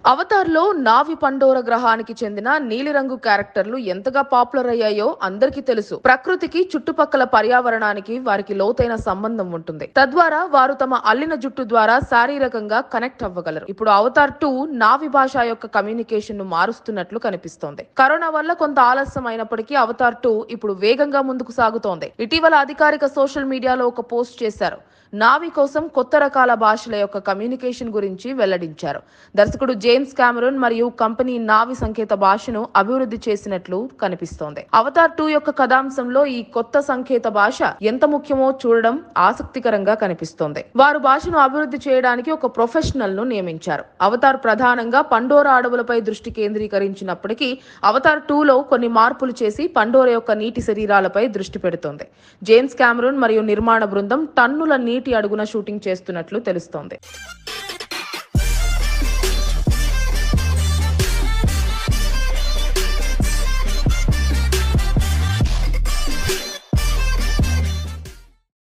అవతార్లో నావి పండోర గ్రహానికి చెందిన నీలిరంగు క్యారెక్టర్లు ఎంతగా పాపులర్ అయ్యాయో అందరికీ తెలుసు ప్రకృతికి చుట్టుపక్కల పర్యావరణానికి వారికి లోతైన సంబంధం ఉంటుంది తద్వారా వారు తమ అల్లిన జుట్టు ద్వారా శారీరకంగా కనెక్ట్ అవ్వగలరు ఇప్పుడు అవతార్ టూ నావి భాష యొక్క కమ్యూనికేషన్ ను మారుస్తున్నట్లు కనిపిస్తోంది కరోనా వల్ల కొంత ఆలస్యం అయినప్పటికీ అవతార్ టూ ఇప్పుడు వేగంగా ముందుకు సాగుతోంది ఇటీవల అధికారిక సోషల్ మీడియాలో ఒక పోస్ట్ చేశారు నావి కోసం కొత్త రకాల భాషల యొక్క కమ్యూనికేషన్ గురించి వెల్లడించారు దర్శకుడు జేమ్స్ కామెరూన్ మరియు కంపెనీ నావి సంకేత భాషను అభివృద్ధి చేసినట్లు కనిపిస్తోంది అవతార్ టూ యొక్క కథాంశంలో ఈ కొత్త సంకేత భాష ఎంత ముఖ్యమో చూడడం ఆసక్తికరంగా కనిపిస్తోంది వారు భాషను అభివృద్ధి చేయడానికి ఒక ప్రొఫెషనల్ ను నియమించారు అవతార్ ప్రధానంగా పండోరా అడవులపై దృష్టి కేంద్రీకరించినప్పటికీ అవతార్ టూలో కొన్ని మార్పులు చేసి పండోర యొక్క నీటి శరీరాలపై దృష్టి పెడుతోంది జేమ్స్ కామెరూన్ మరియు నిర్మాణ బృందం టన్నుల నీటి అడుగున షూటింగ్ చేస్తున్నట్లు తెలుస్తోంది